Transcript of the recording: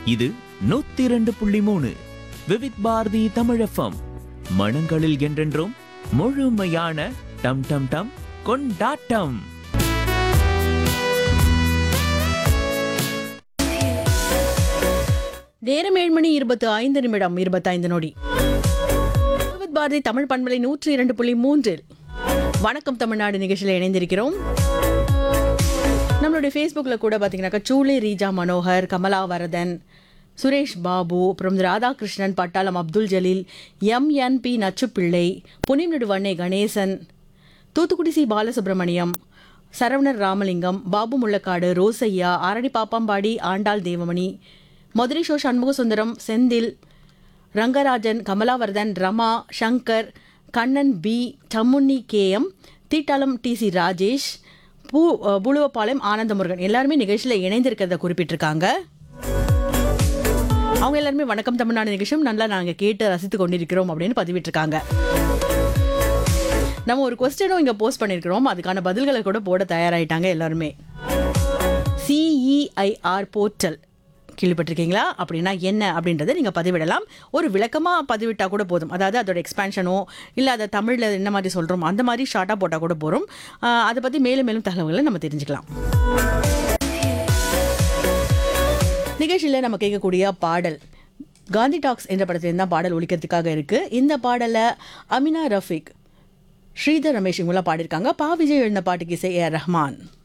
இது நூத்தி இரண்டு புள்ளி மூணு விவித் பாரதி தமிழஃபம் மனங்களில் என்றென்றும் முழுமையான டம் டம் டம் கொண்டாட்டம் நேரம் ஏழு மணி இருபத்து ஐந்து நிமிடம் இருபத்தைந்து நொடி விவித் பாரதி தமிழ் பண்பலை நூற்றி இரண்டு புள்ளி மூன்றில் வணக்கம் தமிழ்நாடு நிகழ்ச்சியில் இணைந்திருக்கிறோம் நம்மளுடைய ஃபேஸ்புக்கில் கூட பார்த்தீங்கன்னாக்கா சூளை ரீஜா மனோகர் கமலா வரதன் சுரேஷ் பாபு அப்புறம் ராதாகிருஷ்ணன் பட்டாளம் அப்துல் ஜலீல் எம்என்பி நச்சுப்பிள்ளை புனிநடு வண்ணை கணேசன் தூத்துக்குடி சி பாலசுப்ரமணியம் சரவணர் ராமலிங்கம் பாபு முள்ளக்காடு ரோசையா ஆரணி பாப்பாம்பாடி ஆண்டாள் தேவமணி மதுரை ஷோ சண்முகசுந்தரம் செந்தில் ரங்கராஜன் கமலாவர்தன் ரமா சங்கர் கண்ணன் பி டம்முன்னி கேஎம் தீட்டாளம் டி சி ராஜேஷ் பூ அஹ், புழுவப்பாளையம் ஆனந்தமுருகன் எல்லாருமே நிகழ்ச்சியில் இணைந்திருக்கிறத குறிப்பிட்டிருக்காங்க அவங்க எல்லாருமே வணக்கம் தமிழ்நாடு நிகழ்ச்சியும் நல்லா நாங்கள் கேட்டு ரசித்து கொண்டிருக்கிறோம் அப்படின்னு பதிவிட்டிருக்காங்க நம்ம ஒரு கொஸ்டினும் இங்கே போஸ்ட் பண்ணியிருக்கிறோம் அதுக்கான பதில்களை கூட போட தயாராயிட்டாங்க எல்லாருமே சிஇஐஆர் போர்ட்டல் கேள்விப்பட்டிருக்கீங்களா அப்படின்னா என்ன அப்படின்றத நீங்கள் பதிவிடலாம் ஒரு விளக்கமாக பதிவிட்டால் கூட போதும் அதாவது அதோட எக்ஸ்பேன்ஷனோ இல்லை அதை தமிழில் என்ன மாதிரி சொல்கிறோம் அந்த மாதிரி ஷார்ட்டாக போட்டால் கூட போகிறோம் அதை பற்றி மேலும் மேலும் தகவல்களை நம்ம தெரிஞ்சுக்கலாம் நிகழ்ச்சியில் நம்ம கேட்கக்கூடிய பாடல் காந்தி டாக்ஸ் என்ற படத்தில் தான் பாடல் ஒழிக்கிறதுக்காக இருக்குது இந்த பாடலை அமினா ரஃபிக் ஸ்ரீதர் ரமேஷ் இவங்களாம் பாடியிருக்காங்க பா விஜய் எழுந்த பாட்டுக்கு இசை ஏ ஆர் ரஹ்மான்